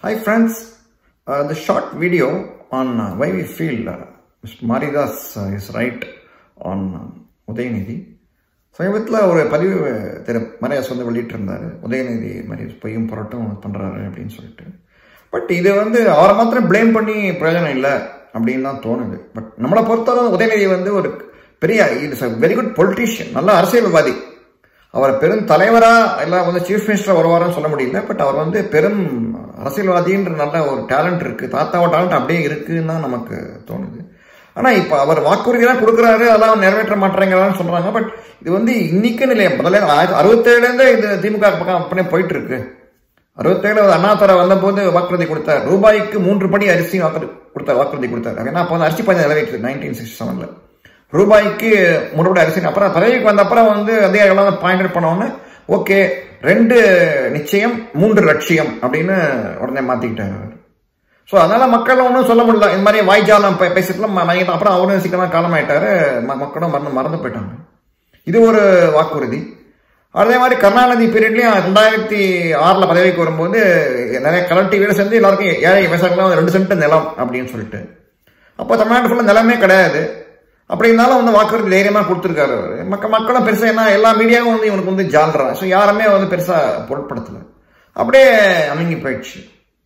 Hi friends, uh, the short video on uh, why we feel uh, Mr. Maridas uh, is right on uh, Udhayanidhi சமீபத்தில் ஒரு பதிவு திரு Maria's வந்து வெளியிட்டிருந்தார் உதயநிதி மாதிரி பொய்யும் புரட்டும் பண்ணுறாரு அப்படின்னு சொல்லிட்டு பட் இது வந்து அவரை மாத்திரம் ப்ளேம் பண்ணி பிரயோஜனம் இல்லை அப்படின்னு தான் தோணுது பட் நம்மளை பொறுத்தவரை உதயநிதி வந்து ஒரு பெரிய it's a very good politician நல்ல அரசியல்வாதி அவர் பெரும் தலைவரா எல்லாம் வந்து சீஃப் மினிஸ்டர் வருவாருன்னு சொல்ல முடியல பட் அவர் வந்து பெரும் அரசியல்வாதின்ற நல்ல ஒரு டேலண்ட் இருக்கு தாத்தாவோட டேலண்ட் அப்படியே இருக்குன்னு தான் நமக்கு தோணுது ஆனா இப்ப அவர் வாக்குறுதியெல்லாம் கொடுக்குறாரு அதெல்லாம் நிறைவேற்ற மாட்டேங்கிறான்னு சொல்றாங்க பட் இது வந்து இன்னைக்குன்னு இல்லையா முதல்ல ஆயிரத்தி அறுபத்தேழுல இருந்தே இது திமுக பக்கம் அப்படியே போயிட்டு இருக்கு அறுபத்தேழு அண்ணாதுரை வந்தபோது வாக்குறுதி கொடுத்தார் ரூபாய்க்கு மூன்று படி அரிசி வாக்குறுதி கொடுத்தார் வாக்குறுதி கொடுத்தார் ஏன்னா அப்போ வந்து அரிசி பஞ்சம் நிறைவேற்று நைன்டீன் சிக்ஸ்டி செவன்ல ரூபாய்க்கு முறைப்படி அரிசி அப்புறம் பதவிக்கு வந்த அப்புறம் வந்து அதே எல்லாம் பாயிண்ட் அவுட் பண்ண உடனே ஓகே ரெண்டு நிச்சயம் மூன்று லட்சியம் அப்படின்னு உடனே மாத்திக்கிட்டாரு அவர் ஸோ அதனால மக்கள் ஒன்றும் சொல்ல முடியல இந்த மாதிரி வாய்ஜாலம் பேசிட்டுலாம் மயங்கிட்டு அப்புறம் அவரும் சீக்கிரமாக காலமாயிட்டாரு மக்களும் மறந்து மறந்து போயிட்டாங்க இது ஒரு வாக்குறுதி அதே மாதிரி கருணாநிதி பீரியட்லயும் ரெண்டாயிரத்தி ஆறுல பதவிக்கு வரும்போது நிறைய கலர் டிவியில சேர்ந்து எல்லாருக்கும் ஏழை விவசாயிகள்லாம் ரெண்டு சென்ட் நிலம் அப்படின்னு சொல்லிட்டு அப்போ தமிழ்நாடு ஃபுல்லாக நிலமே கிடையாது அப்படி இருந்தாலும் வந்து வாக்குறுதி தைரியமாக கொடுத்துருக்காரு மக்கள் மக்களும் பெருசாக என்ன எல்லா மீடியாவும் வந்து இவனுக்கு வந்து ஜால்றான் ஸோ யாருமே வந்து பெருசாக பொருட்படுத்தலை அப்படியே அமைங்கி போயிடுச்சு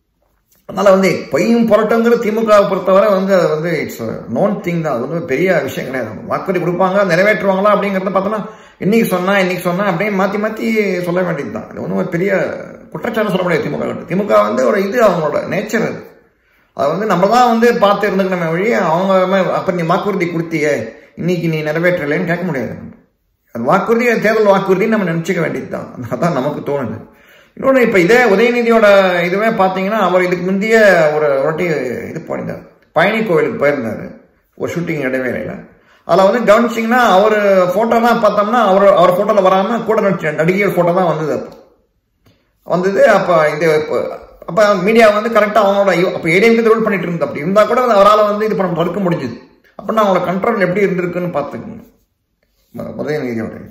அதனால வந்து பொய்யும் புரட்டுங்கிற திமுக பொறுத்தவரை வந்து அது வந்து இட்ஸ் நோன் திங் தான் அது வந்து பெரிய விஷயம் கிடையாது வாக்குறுதி கொடுப்பாங்க நிறைவேற்றுவாங்களா அப்படிங்கிறத பார்த்தோன்னா இன்னைக்கு சொன்னா இன்னைக்கு சொன்னா அப்படியே மாற்றி மாற்றி சொல்ல வேண்டியது தான் இது ஒன்றும் ஒரு பெரிய குற்றச்சாட்டு சொல்ல முடியாது திமுக திமுக வந்து ஒரு இது அவங்களோட நேச்சர் அது அதை வந்து நம்ம தான் வந்து பார்த்து இருந்துக்கணுமே வழி அவங்க அப்போ நீ வாக்குறுதி கொடுத்தியே இன்னைக்கு நீ நிறைவேற்றலைன்னு கேட்க முடியாது அது வாக்குறுதி தேர்தல் வாக்குறுதின்னு நம்ம நினச்சிக்க வேண்டியது தான் அதான் நமக்கு தோணுது இன்னொன்று இப்போ இதே உதயநிதியோட இதுவே பார்த்தீங்கன்னா அவர் இதுக்கு முந்தைய ஒரு வாட்டி இது போயிருந்தார் பழனி கோவிலுக்கு போயிருந்தார் ஒரு ஷூட்டிங் இடைவேளையில் அதில் வந்து கவனிச்சிங்கன்னா அவர் ஃபோட்டோலாம் பார்த்தோம்னா அவர் அவர் ஃபோட்டோவில் வராமல் கூட நடிச்ச நடிகையோட ஃபோட்டோ தான் வந்தது அப்போ வந்தது அப்போ இது அப்போ மீடியா வந்து கரெக்டாக அவங்களோட அப்போ ஏடிஎம்க்கு ரூல் பண்ணிட்டு இருந்தது அப்படி இருந்தால் கூட அவரால் வந்து இது பண்ண தடுக்க முடிஞ்சுது அப்படின்னா அவங்களோட கண்ட்ரோல் எப்படி இருந்திருக்குன்னு பார்த்துக்கோங்க உதயநிதியோட இது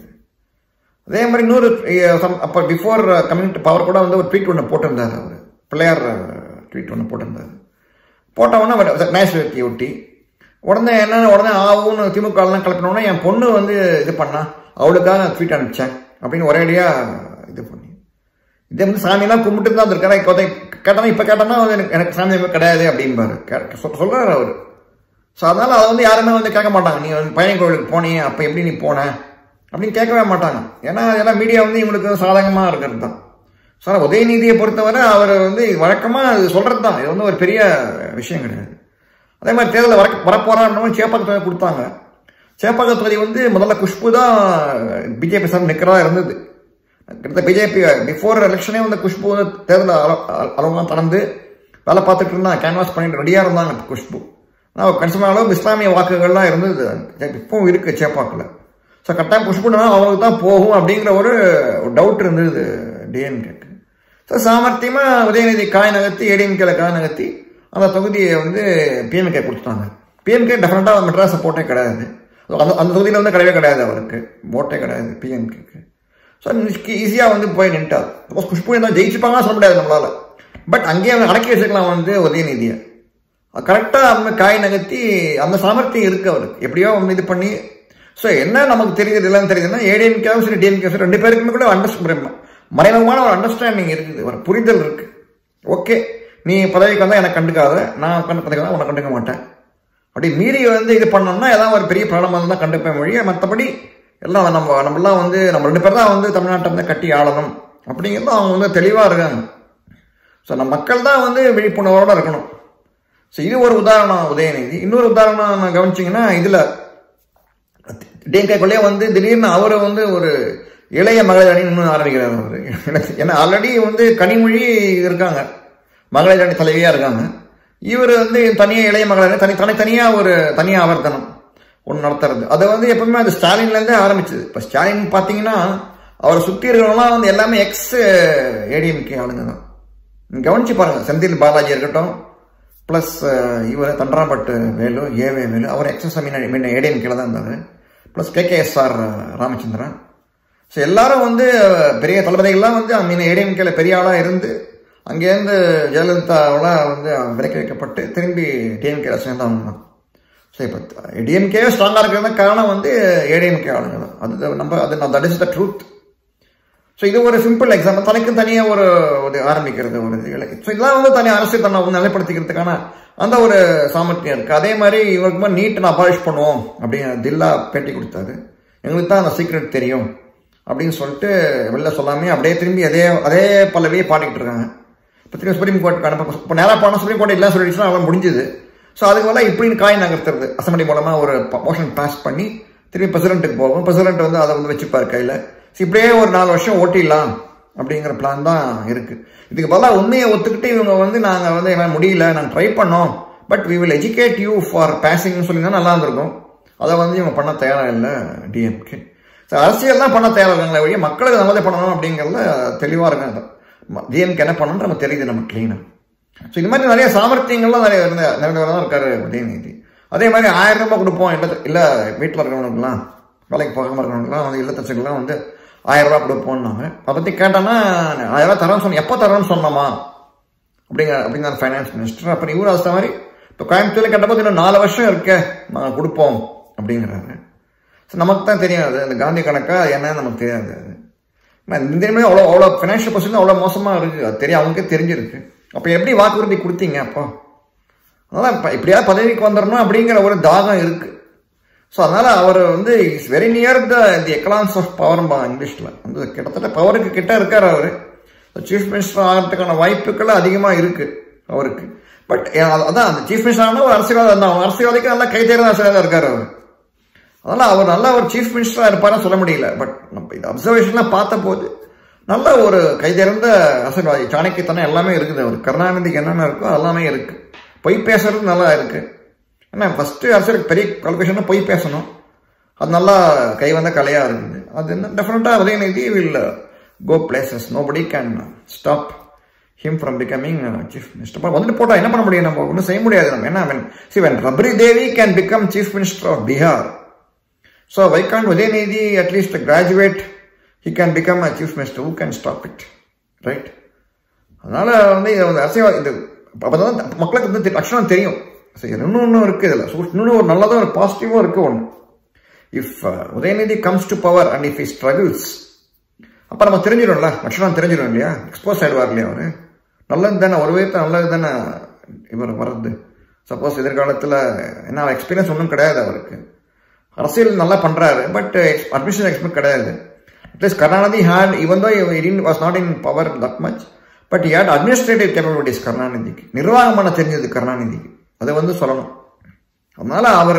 அதே மாதிரி இன்னொரு அப்போ பிஃபோர் கம்யூனிட்டி பவர் கூட வந்து ஒரு ட்வீட் ஒன்று போட்டிருந்தார் அவர் பிள்ளையார் ட்வீட் ஒன்று போட்டிருந்தார் போட்டவொடனே நேஷனலிட்டி ஒட்டி உடனே என்ன உடனே ஆகும்னு திமுகலாம் கிளப்பினோடனே என் பொண்ணு வந்து இது பண்ணா அவளுக்காக நான் ட்வீட் அனுப்பிச்சேன் அப்படின்னு ஒரேடியாக இது பண்ணி இதே வந்து சாமியெல்லாம் கும்பிட்டு தான் இருக்காரு கேட்டானா இப்போ கேட்டானா வந்து எனக்கு எனக்கு சாமி கிடையாது அப்படிம்பாரு சொல்கிறார் அவர் ஸோ அதனால் அதை வந்து யாருமே வந்து கேட்க மாட்டாங்க நீ வந்து பையன் கோவிலுக்கு போனீங்க அப்போ எப்படி நீ போன அப்படின்னு கேட்கவே மாட்டாங்க ஏன்னா அதெல்லாம் மீடியா வந்து இவங்களுக்கு சாதகமாக இருக்கிறது தான் ஸோ உதயநிதியை பொறுத்தவரை அவர் வந்து வழக்கமாக அது சொல்கிறது தான் இது வந்து ஒரு பெரிய விஷயம் கிடையாது அதே மாதிரி தேர்தலில் வர வரப்போறான்னு சேப்பாக்க தொகுதி கொடுத்தாங்க சேப்பாக்க தொகுதி வந்து முதல்ல குஷ்பு தான் பிஜேபி சார் நிற்கிறதா இருந்தது கிட்ட பிஜேபி பிஃபோர் எலெக்ஷனே வந்து குஷ்பு வந்து தேர்தல் அளவுலாம் தளர்ந்து வேலை பார்த்துட்டு இருந்தாங்க கேன்வாஸ் பண்ணிட்டு ரெடியாக இருந்தாங்க குஷ்பு ஆனால் கணிசமான அளவு இஸ்லாமிய வாக்குகள்லாம் இருந்தது இப்பவும் இருக்கு சேப்பாக்கில் ஸோ கட்டாயம் புஷ் பண்ணா அவங்களுக்கு தான் போகும் அப்படிங்கிற ஒரு டவுட் இருந்தது டிஎன்கேக்கு ஸோ சாமர்த்தியமாக உதயநிதி காய் நகர்த்தி ஏடிஎம்கேல காய் நகர்த்தி அந்த தொகுதியை வந்து பிஎம்கே கொடுத்துட்டாங்க பிஎம்கே டெஃபினட்டாக மெட்ராஸை போட்டே கிடையாது அந்த அந்த தொகுதியில் வந்து கிடையவே கிடையாது அவருக்கு ஓட்டே கிடையாது பிஎம்கேக்கு ஸோ ஈஸியாக வந்து போய் நின்ட்டார் சப்போஸ் குஷ்பு தான் ஜெயிச்சுப்பாங்க சொல்ல முடியாது நம்மளால பட் அங்கேயே அவங்க அடக்கி வச்சுக்கலாம் வந்து உதயநிதியை கரெக்டாக அந்த காய் நகர்த்தி அந்த சாமர்த்தியம் இருக்குது அவருக்கு எப்படியோ இது பண்ணி ஸோ என்ன நமக்கு தெரியுது இல்லைன்னு தெரியுதுன்னா ஏடிஎம்கேவும் சரி டிஎம்கே சரி ரெண்டு பேருக்குமே கூட அண்டர்ஸ்ட் மறைமுகமான ஒரு அண்டர்ஸ்டாண்டிங் இருக்குது ஒரு புரிதல் இருக்கு ஓகே நீ பதவிக்கு வந்தால் எனக்கு கண்டுக்காத நான் கண்டு பதவிக்கு வந்தால் உனக்கு கண்டுக்க மாட்டேன் அப்படி மீறி வந்து இது பண்ணோம்னா ஏதாவது ஒரு பெரிய ப்ராப்ளம் தான் கண்டுப்பேன் மொழியை மற்றபடி எல்லாம் நம்ம நம்மளாம் வந்து நம்ம ரெண்டு பேர் தான் வந்து தமிழ்நாட்டை வந்து கட்டி ஆளணும் அப்படிங்கிறது அவங்க வந்து தெளிவாக இருக்காங்க ஸோ நம்ம மக்கள் தான் வந்து விழிப்புணர்வோடு இருக்கணும் ஸோ இது ஒரு உதாரணம் உதயநிதி இன்னொரு உதாரணம் நான் கவனிச்சிங்கன்னா இதில் டிஎம்கேக்குள்ளே வந்து திடீர்னு அவரை வந்து ஒரு இளைய மகளிர் அணி இன்னும் ஆரம்பிக்கிறார் அவர் ஏன்னா ஆல்ரெடி வந்து கனிமொழி இருக்காங்க மகளிர் அணி தலைவியாக இருக்காங்க இவர் வந்து தனியாக இளைய மகளிர் தனி தனித்தனியாக ஒரு தனியாக ஆவர்த்தனம் ஒன்று நடத்துறது அதை வந்து எப்பவுமே அது ஸ்டாலின்லேருந்தே ஆரம்பிச்சது இப்போ ஸ்டாலின் பார்த்தீங்கன்னா அவரை சுற்றி இருக்கிறவங்களாம் வந்து எல்லாமே எக்ஸ் ஏடிஎம்கே ஆளுங்க தான் கவனிச்சு பாருங்க செந்தில் பாலாஜி இருக்கட்டும் ப்ளஸ் இவர் தண்டராம்பட்டு வேலு ஏவே வேலு அவர் எக்ஸஸ் மீன் ஏடிஎம்கேல தான் இருந்தார் ப்ளஸ் கேகேஎஸ்ஆர் ராமச்சந்திரன் ஸோ எல்லாரும் வந்து பெரிய தளபதிகள்லாம் வந்து மீன் ஏடிஎம்கேல பெரிய ஆளாக இருந்து அங்கேருந்து ஜெயலலிதாவெல்லாம் வந்து விலக்கி வைக்கப்பட்டு திரும்பி டிஎம்கேல சேர்ந்தவங்க தான் ஸோ இப்போ டிஎம்கே ஸ்ட்ராங்காக இருக்கிறது காரணம் வந்து ஏடிஎம்கே ஆளுங்க தான் அது நம்ம அது that is the truth so இது ஒரு சிம்பிள் எக்ஸாம்பிள் தனக்கு தனியாக ஒரு ஒரு ஆரம்பிக்கிறது ஒரு இது ஸோ இதெல்லாம் வந்து தனி அரசியல் தன்னை வந்து நிலைப்படுத்திக்கிறதுக்கான அந்த ஒரு சாமர்த்தியம் இருக்குது அதே மாதிரி இவருக்கு மாதிரி நீட்டை நான் அபாலிஷ் பண்ணுவோம் அப்படின்னு தில்லா பேட்டி கொடுத்தாரு எங்களுக்கு தான் அந்த சீக்ரெட் தெரியும் அப்படின்னு சொல்லிட்டு வெளில சொல்லாமே அப்படியே திரும்பி அதே அதே பல்லவியே பாடிக்கிட்டு இருக்காங்க இப்போ திரும்பி சுப்ரீம் கோர்ட்டுக்கு அனுப்ப இப்போ நேராக போனால் சுப்ரீம் கோர்ட் இல்லை சொல்லிடுச்சுன்னா அவன் முடிஞ்சுது ஸோ அதுக்கு மேலே இப்படின்னு காய் நகர்த்துறது அசம்பிளி மூலமாக ஒரு மோஷன் பாஸ் பண்ணி திரும்பி பிரசிடென்ட்டுக்கு போகும் பிரசிடென்ட் வந்து அதை வந்து வச்சுப்பார் கையில் ஸோ இப்படியே ஒரு நாலு வருஷம் ஓட்டிடலாம் அப்படிங்கிற பிளான் தான் இருக்குது இதுக்கு பதிலாக உண்மையை ஒத்துக்கிட்டு இவங்க வந்து நாங்கள் வந்து என்னால் முடியல நாங்கள் ட்ரை பண்ணோம் but we will educate you for பாசிங்னு சொல்லியிருந்தா நல்லா இருந்திருக்கும் அதை வந்து இவங்க பண்ண தயாராக இல்லை டிஎம்கே ஸோ அரசியல் தான் பண்ண தேவை இருக்காங்களே வழியே மக்களுக்கு நல்லதே பண்ணணும் அப்படிங்கிறத தெளிவாக இருக்காங்க டிஎம்கே என்ன பண்ணணும்னு நம்ம தெரியுது நம்ம க்ளீனாக ஸோ இது மாதிரி நிறைய சாமர்த்தியங்கள்லாம் நிறைய இருந்த நிறைய தான் இருக்காரு உதயநிதி அதே மாதிரி ஆயிரம் ரூபாய் கொடுப்போம் இல்லை இல்லை வீட்டில் இருக்கிறவங்களுக்குலாம் வேலைக்கு போகாமல் இருக்கிறவங்களுக்குலாம் வந்து இல்லத்தச்சுக்கெல்லாம் வந்து ஆயிரம் ரூபாய் கொடுப்போம்னாங்க அதை பற்றி கேட்டோன்னா ஆயிரம் ரூபாய் தரோன்னு சொன்னோம் எப்போ தரோன்னு சொன்னோமா அப்படிங்கிற அப்படிங்கிற ஃபைனான்ஸ் மினிஸ்டர் அப்புறம் இவர் அது மாதிரி இப்போ கோயம்புத்தூரில் கேட்டபோது இன்னும் நாலு வருஷம் இருக்கே நாங்கள் கொடுப்போம் அப்படிங்கிறாரு ஸோ நமக்கு தான் தெரியும் அது அந்த காந்தி கணக்கா என்னன்னு நமக்கு தெரியாது அது இந்தியமே அவ்வளோ அவ்வளோ ஃபினான்ஷியல் பொசிஷன் அவ்வளோ மோசமாக இருக்குது அது தெரியும் அவங்களுக்கே தெரிஞ்சிருக்கு அப்போ எப்படி வாக்குறுதி கொடுத்தீங்க அப்போ அதனால் இப்போ எப்படியாவது பதவிக்கு வந்துடணும் அப்படிங்கிற ஒரு தாகம் இருக்குது ஸோ அதனால் அவர் வந்து is very near the the economics of பவர்பா இங்கிலீஷில் வந்து கிட்டத்தட்ட பவருக்கு கிட்ட இருக்கார் அவர் சீஃப் மினிஸ்டர் ஆகிறதுக்கான வாய்ப்புகள் அதிகமாக இருக்குது அவருக்கு பட் அதான் அந்த சீஃப் மினிஸ்டர் ஆனால் ஒரு அரசியல்வாதி அந்த அரசியல்வாதிக்கு நல்லா கை தேர்ந்த அரசியலாக இருக்கார் அவர் அதனால் அவர் நல்ல ஒரு சீஃப் மினிஸ்டராக இருப்பார்னு சொல்ல முடியல பட் நம்ம இது அப்சர்வேஷன்லாம் பார்த்த போது நல்ல ஒரு கைதேர்ந்த அரசியல்வாதி சாணக்கியத்தனம் எல்லாமே இருக்குது அவர் கருணாநிதிக்கு என்னென்ன இருக்கோ எல்லாமே இருக்குது பொய் பேசுறது நல்லா இருக்குது ஏன்னா ஃபஸ்ட்டு அரசியலுக்கு பெரிய குவாலிஃபிகேஷன் பொய் பேசணும் அது நல்லா கை வந்த கலையாக இருக்குது அது என்ன டெஃபினட்டாக Udhayanidhi will go places nobody can stop him from becoming chief minister வந்துட்டு போட்டால் என்ன பண்ண முடியும் நம்ம ஒன்றும் செய்ய முடியாது நம்ம என்ன see when Rabri Devi can become chief minister of Bihar so why can't Udhayanidhi at least graduate he can become a chief minister who can stop it right அதனால் வந்து இது வந்து அரசியல் இது அப்போ தான் மக்களுக்கு வந்து லட்சணம் தெரியும் சரி இன்னும் ஒன்றும் இருக்குது இதில் ஸோ இன்னும் ஒரு நல்லதாக ஒரு பாசிட்டிவாக இருக்குது ஒன்று if Udhayanidhi comes to power and if he struggles அப்போ நம்ம தெரிஞ்சிடும்ல லட்சணம் தெரிஞ்சிடும் இல்லையா எக்ஸ்போஸ் ஆகிடுவார் இல்லையா அவர் நல்லது தானே ஒரு விதத்தை நல்லது தானே இவர் வர்றது சப்போஸ் எதிர்காலத்தில் என்ன எக்ஸ்பீரியன்ஸ் ஒன்றும் கிடையாது அவருக்கு அரசியல் நல்லா பண்ணுறாரு பட் அட்மிஷன் எக்ஸ்பெக்ட் கிடையாது at least Karunanidhi had even though in was not in power that much but had administrative capabilities கருணாநிதிக்கு நிர்வாகம் பண்ண தெரிஞ்சது கருணாநிதிக்கு அதை வந்து சொல்லணும் அதனால அவர்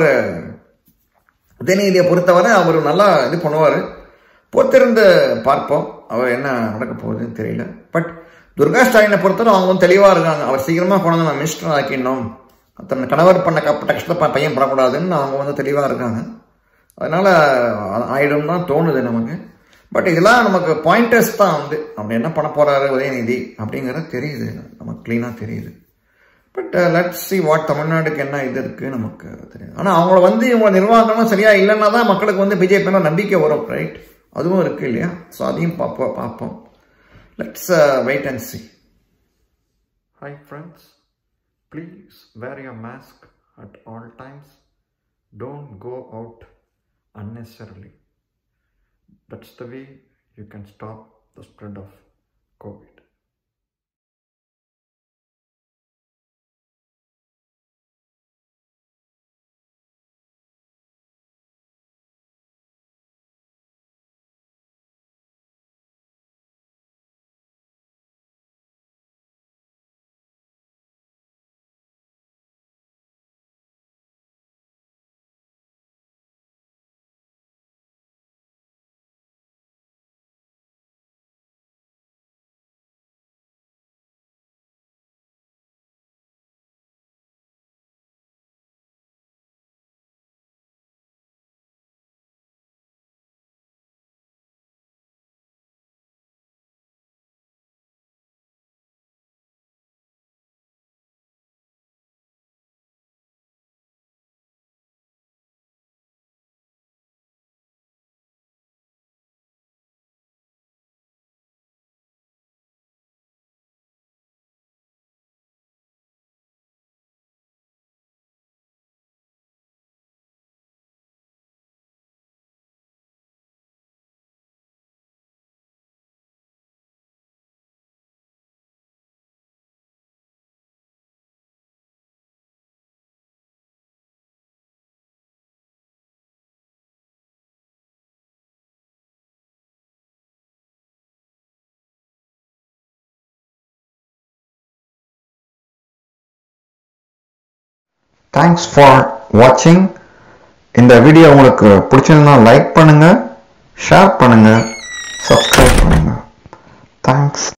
உதயநிதியை பொறுத்தவரை அவர் நல்லா இது பண்ணுவார் பொறுத்திருந்து பார்ப்போம் அவர் என்ன நடக்க போகுதுன்னு தெரியல பட் துர்கா ஸ்டாலினை பொறுத்தவரை அவங்க வந்து தெளிவாக இருக்காங்க அவர் சீக்கிரமாக கொண்டு வந்து மினிஸ்டர் ஆக்கிடணும் தன் கணவர் பண்ண கப்பட்ட கஷ்டத்தை பையன் படக்கூடாதுன்னு அவங்க வந்து தெளிவாக இருக்காங்க அதனால் ஆயிடும் தான் தோணுது நமக்கு பட் இதெல்லாம் நமக்கு பாயிண்டர்ஸ் தான் வந்து அவர் என்ன பண்ண போகிறாரு உதயநிதி அப்படிங்கிறது தெரியுது நமக்கு க்ளீனாக தெரியுது பட் லெட் சி வாட் தமிழ்நாடுக்கு என்ன இது இருக்குது நமக்கு தெரியும் ஆனால் அவங்கள வந்து இவங்க நிர்வாகம்லாம் சரியாக இல்லைன்னா தான் மக்களுக்கு வந்து பிஜேபி நம்பிக்கை வரும் ரைட் அதுவும் இருக்குது இல்லையா ஸோ அதையும் பார்ப்போம் பார்ப்போம் let's wait and see hi friends Please wear your mask at all times. Don't go out unnecessarily. That's the way you can stop the spread of COVID. Thanks for வாட்சிங் இந்த video உங்களுக்கு பிடிச்சிருந்தா like பண்ணுங்கள் share பண்ணுங்கள் subscribe பண்ணுங்கள் thanks